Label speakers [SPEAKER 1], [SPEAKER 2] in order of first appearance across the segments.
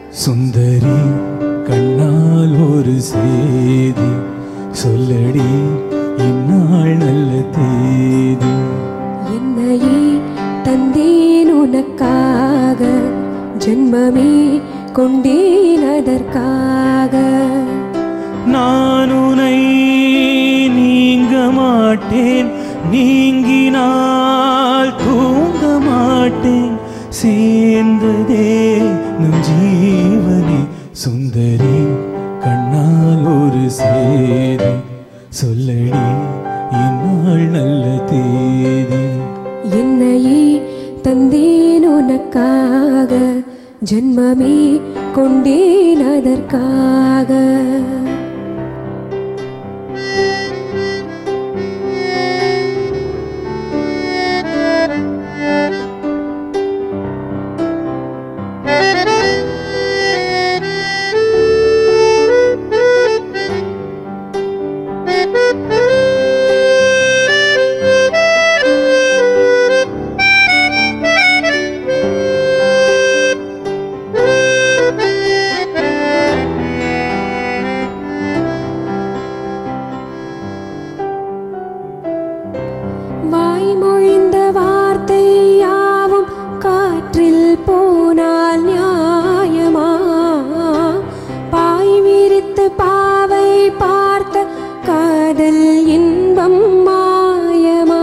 [SPEAKER 1] சுந்தரி கண்ணால் ஒரு செய்தி சொல்லடி இந்நாள் நல்ல தேதி
[SPEAKER 2] என்னையே தந்தேன் உனக்காக ஜென்மமே கொண்டேன் அதற்காக
[SPEAKER 1] நான் உனை நீங்க மாட்டேன் நீங்கினால் தூங்க மாட்டேன் சேர்ந்ததே நம் ஜீவனே சுந்தரி கண்ணால் ஒரு சேதி சொல்லடி இந்நாள் நல்ல தேதி
[SPEAKER 2] என்னையே தந்தேன் உனக்காக ஜென்மமே கொண்டேன் அதற்காக வாய்மொழிந்த வார்த்தை யாவும் காற்றில் போனால் நியாயமா பாய் விரித்து பாவை பார்த்த காதல் இன்பம் மாயமா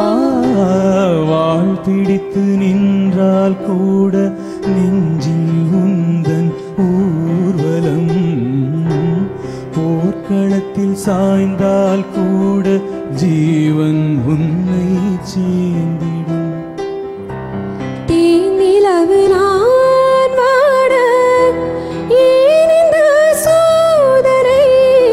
[SPEAKER 1] வாழ் பிடித்து நின்றால் கூட நெஞ்சில் உந்தன் ஊர்வலம் போர்க்களத்தில் சாய்ந்தால் கூட ஜீவன் உன்னை சேர்ந்திடும்
[SPEAKER 2] தேனிலவு நான் வாட ஏன் இந்த சோதனை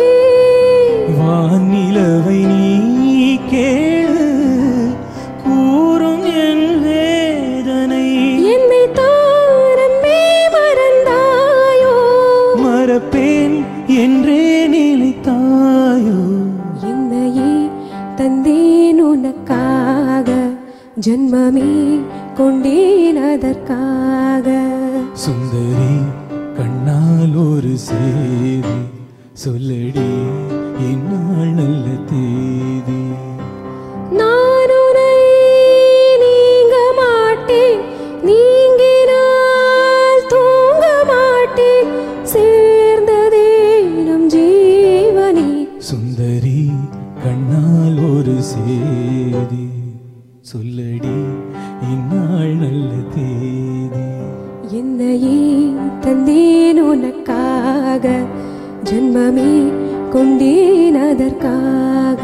[SPEAKER 1] வானிலவை நீ கேளு கூறும் என் வேதனை
[SPEAKER 2] என்னை தாரம்பே மறந்தாயோ
[SPEAKER 1] மறப்பேன் என்றே நினைத்தாயோ
[SPEAKER 2] என்னையே தந்தேன் உனக்காக ஜென்மமே கொண்டேன் அதற்காக
[SPEAKER 1] சுந்தரி கண்ணால் ஒரு சேதி சொல்லடி இந்நாள் நல்ல தேதி
[SPEAKER 2] நான் உன்னை நீங்க மாட்டேன் நீங்கினால் தூங்க மாட்டேன் சேர்ந்ததே நம் ஜீவனே
[SPEAKER 1] சுந்தரி கண்ணால் ஒரு சேதி சொல்லடி இந்நாள் நல்ல தேதி
[SPEAKER 2] என்னையே தந்தேன் உனக்காக ஜென்மமே கொண்டேன் அதற்காக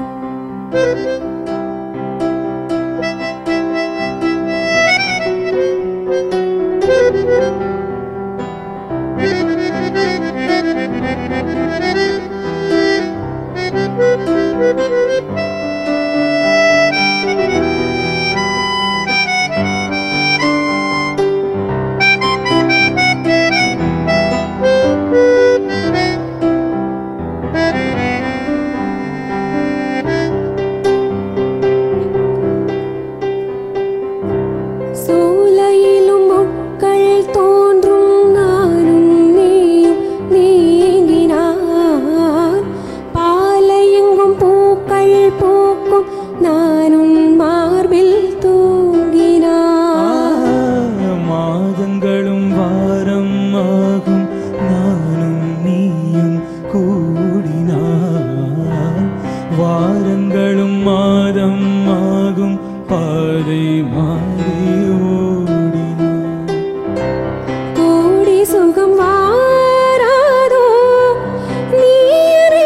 [SPEAKER 2] சோலையிலும் முட்கள் தோன்றும் நானும் நீயும் நீங்கினார் பாலையெங்கும் பூக்கள் பூக்கும் நானும் மார்பில் தூங்கினார்
[SPEAKER 1] மாதங்களும் வாரம் ஆகும் நானும் நீயும் கூடினார் வாரங்களும் மாதம் ஆகும் பாதை மாறி ஓடினார்
[SPEAKER 2] கோடி சுகம் வாராதோ நீரை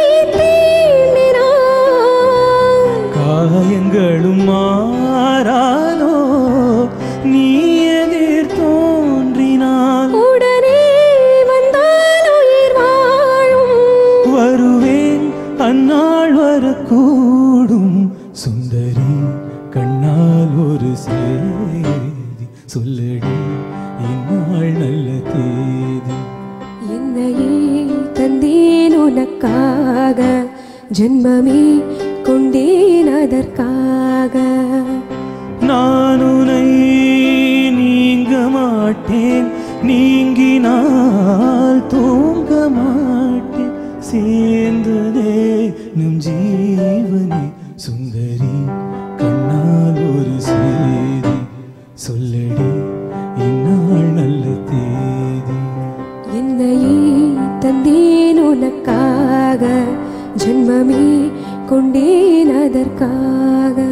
[SPEAKER 2] தீண்டினார்
[SPEAKER 1] காயங்களும் மாறாதோ நீ எதிர் தோன்றினால்
[SPEAKER 2] உடனே வந்தால் உயிர் வாழும்
[SPEAKER 1] வருவேன் அந்நாள் வரக்கூடும் சுந்தரி கண்ணால் ஒரு சேதி சொல்லடி இந்நாள் நல்ல தேதி
[SPEAKER 2] என்னையே தந்தேன் உனக்காக ஜென்மமே கொண்டேன் அதற்காக
[SPEAKER 1] நான் உனை நீங்க மாட்டேன் நீங்கினால் நாள் தூங்க மாட்டேன் சேர்ந்ததே நம் ஜீவனே சுந்தரி கண்ணால் ஒரு சேதி சொல்லடி இந்நாள் நல்ல தேதி
[SPEAKER 2] என்னையே தந்தேன் உனக்காக ஜென்மமே கொண்டேன் அதற்காக